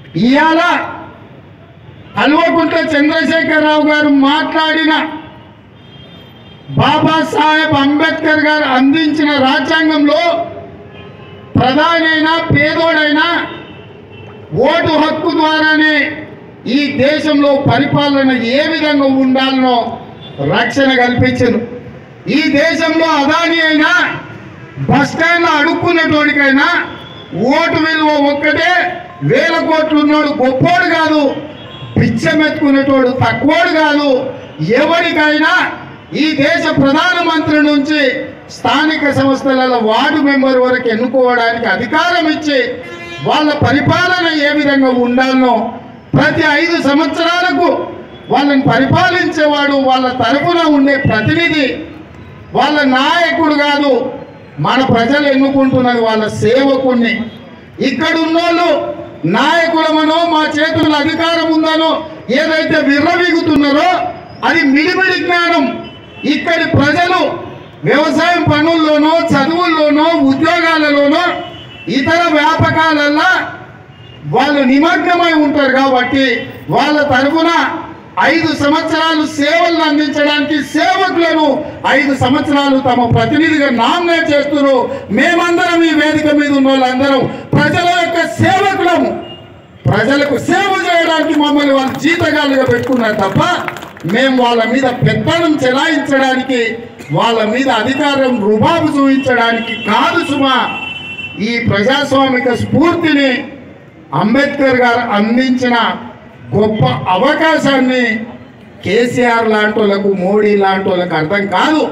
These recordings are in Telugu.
ఇవాళ కల్వకుంట్ల చంద్రశేఖరరావు గారు మాట్లాడిన బాబాసాహెబ్ అంబేద్కర్ గారు అందించిన రాజ్యాంగంలో ప్రధానైనా పేదోడైనా ఓటు హక్కు ద్వారానే ఈ దేశంలో పరిపాలన ఏ విధంగా ఉండాలనో రక్షణ కల్పించను ఈ దేశంలో అదాని అయినా బస్ స్టాండ్లో అడుక్కున్నటోడికైనా ఓటు విలువ ఒక్కటే వేల కోట్లు ఉన్నోడు గొప్పోడు కాదు పిచ్చమెత్తుకునేటోడు తక్కువడు కాదు ఎవరికైనా ఈ దేశ ప్రధానమంత్రి నుంచి స్థానిక సంస్థల వార్డు మెంబర్ వరకు ఎన్నుకోవడానికి అధికారం ఇచ్చి వాళ్ళ పరిపాలన ఏ విధంగా ఉండాలనో ప్రతి ఐదు సంవత్సరాలకు వాళ్ళని పరిపాలించేవాడు వాళ్ళ తరఫున ఉండే ప్రతినిధి వాళ్ళ నాయకుడు కాదు మన ప్రజలు ఎన్నుకుంటున్నది వాళ్ళ సేవకుణ్ణి ఇక్కడ ఉన్నోళ్ళు నాయకులమనో మా చేతుల్లో అధికారం ఉందనో ఏదైతే విర్రవీగుతున్నారో అది మిడిమిడి జ్ఞానం ఇక్కడి ప్రజలు వ్యవసాయం పనుల్లోనో చదువుల్లోనో ఉద్యోగాలలోనో ఇతర వ్యాపకాలల్లో వాళ్ళు నిమగ్నమై ఉంటారు కాబట్టి వాళ్ళ తరఫున ఐదు సంవత్సరాలు సేవలను అందించడానికి సేవకులను ఐదు సంవత్సరాలు తమ ప్రతినిధిగా నామినేట్ చేస్తున్నారు మేమందరం ఈ వేదిక మీద ఉన్న వాళ్ళందరం ప్రజల యొక్క సేవకులము ప్రజలకు సేవ చేయడానికి మమ్మల్ని వాళ్ళు జీతగాలుగా పెట్టుకున్నారు తప్ప మేము వాళ్ళ మీద పెత్తనం చెలాయించడానికి వాళ్ళ మీద అధికారం రుబాబు చూపించడానికి కాదు సుమా ఈ ప్రజాస్వామిక స్ఫూర్తిని అంబేద్కర్ గారు అందించిన గొప్ప అవకాశాన్ని కేసీఆర్ లాంటి వాళ్ళకు మోడీ లాంటి వాళ్ళకు అర్థం కాదు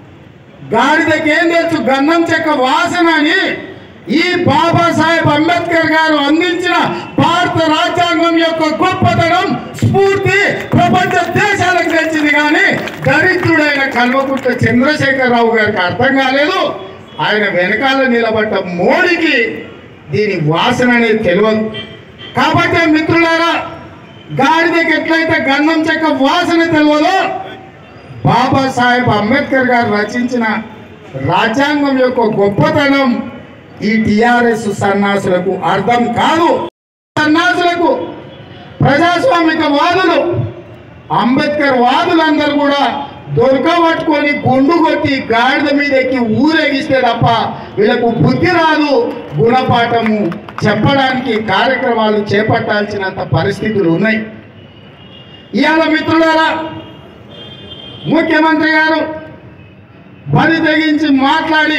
గాడిదకేం తెచ్చు గంధం చెక్క వాసన అని ఈ బాబాసాహెబ్ అంబేద్కర్ గారు అందించిన భారత రాజ్యాంగం యొక్క గొప్పతనం స్ఫూర్తి ప్రపంచ దేశాలకు తెచ్చింది కానీ దరిద్రుడైన కల్వకుట్ల చంద్రశేఖరరావు గారికి అర్థం కాలేదు ఆయన వెనకాల నిలబడ్డ మోడీకి దీని వాసన అనేది తెలియదు కాబట్టి మిత్రులారా గాడిదకి ఎట్లయితే గంధం చెక్క వాసన తెలియదో బాబాసాహెబ్ అంబేద్కర్ గారు రచించిన రాజ్యాంగం యొక్క గొప్పతనం ఈ టిఆర్ఎస్ సన్నాసులకు అర్థం కాదు సన్నాసులకు ప్రజాస్వామిక వాదులు అంబేద్కర్ వాదులందరూ కూడా దొరకబట్టుకొని గుండు కొట్టి గాడిద మీద ఎక్కి ఊరేగిస్తే తప్ప వీళ్ళకు బుద్ధి రాదు గుణపాఠము చెప్పడానికి కార్యక్రమాలు చేపట్టాల్సినంత పరిస్థితులు ఉన్నాయి ఇవాళ మిత్రులారా ముఖ్యమంత్రి గారు బరి తెగించి మాట్లాడి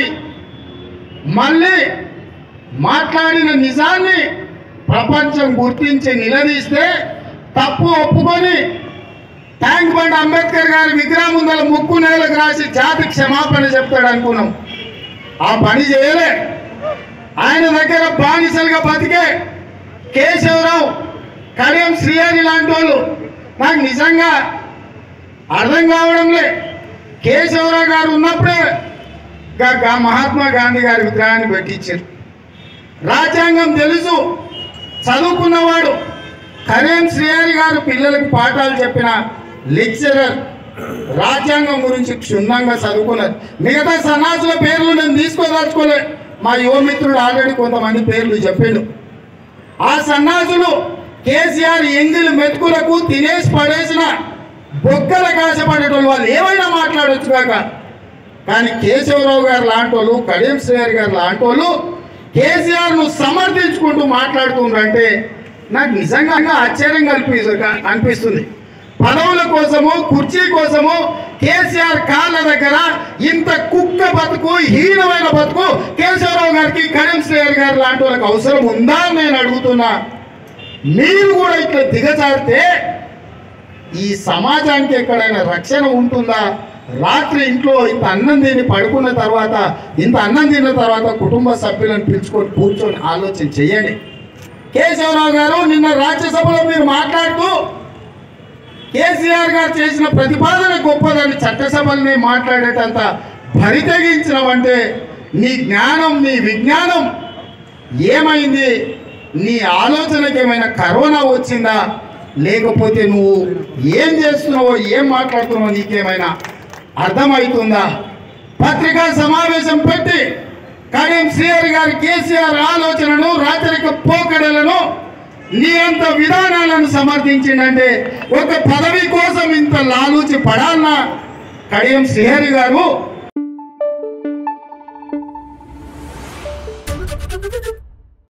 మళ్ళీ మాట్లాడిన నిజాన్ని ప్రపంచం గుర్తించి నిలదీస్తే తప్పు ఒప్పుకొని ట్యాంక్ బండ్ అంబేద్కర్ గారి విగ్రహం ముందర ముక్కు నేలకు రాసి జాతి క్షమాపణ చెప్తాడు అనుకున్నాం ఆ పని చేయలే ఆయన దగ్గర బానిసలుగా బతికే కేశవరావు కడియం శ్రీహరి లాంటి వాళ్ళు నాకు నిజంగా అర్థం కావడంలే కేశవరావు గారు ఉన్నప్పుడే గా- గా మహాత్మా గాంధీ గారి విగ్రహాన్ని పెట్టించారు రాజ్యాంగం తెలుసు చదువుకున్నవాడు కరేం శ్రీహరి గారు పిల్లలకు పాఠాలు చెప్పిన లెక్చరర్ రాజ్యాంగం గురించి క్షుణ్ణంగా చదువుకున్నారు మిగతా సన్నాసుల పేర్లు నేను తీసుకోదలుచుకోలే మా యువమిత్రుడు ఆల్రెడీ కొంతమంది పేర్లు చెప్పిండు ఆ సన్నాసులు కేసీఆర్ ఎంగిలి మెతుకులకు తినేసి పడేసిన బొక్కల కాశపడేటోళ్ళు వాళ్ళు ఏమైనా మాట్లాడొచ్చు కాక కానీ కేశవరావు గారు లాంటి వాళ్ళు కడియం శ్రీహరి గారు లాంటి వాళ్ళు కేసీఆర్ను సమర్థించుకుంటూ మాట్లాడుతుండ్రంటే నాకు నిజంగా ఆశ్చర్యం కల్పి అనిపిస్తుంది పదవుల కోసము కుర్చీ కోసము కేసీఆర్ కాళ్ళ దగ్గర ఇంత కుక్క బతుకు హీనమైన బతుకు కేశవరావు గారికి కడియం శ్రీహరి గారు లాంటి వాళ్ళకి అవసరం ఉందా అని నేను అడుగుతున్నా మీరు కూడా ఇట్లా దిగజారితే ఈ సమాజానికి ఎక్కడైనా రక్షణ ఉంటుందా రాత్రి ఇంట్లో ఇంత అన్నం తిని పడుకున్న తర్వాత ఇంత అన్నం తిన్న తర్వాత కుటుంబ సభ్యులను పిలుచుకొని కూర్చొని ఆలోచన చేయండి కేశవరావు గారు నిన్న రాజ్యసభలో మీరు మాట్లాడుతూ కేసీఆర్ గారు చేసిన ప్రతిపాదన గొప్పదని చట్టసభల్ని మాట్లాడేటంత భరి తెగించినవంటే నీ జ్ఞానం నీ విజ్ఞానం ఏమైంది నీ ఆలోచనకి ఏమైనా కరోనా వచ్చిందా లేకపోతే నువ్వు ఏం చేస్తున్నావో ఏం మాట్లాడుతున్నావో నీకేమైనా అర్థమవుతుందా పత్రికా సమావేశం పెట్టి కడియం శ్రీహరి గారి కేసీఆర్ ఆలోచనను రాచరిక పోకడలను నీ అంత విధానాలను సమర్థించిందంటే ఒక పదవి కోసం ఇంత లాలూచి పడాలన్నా కడియం శ్రీహరి గారు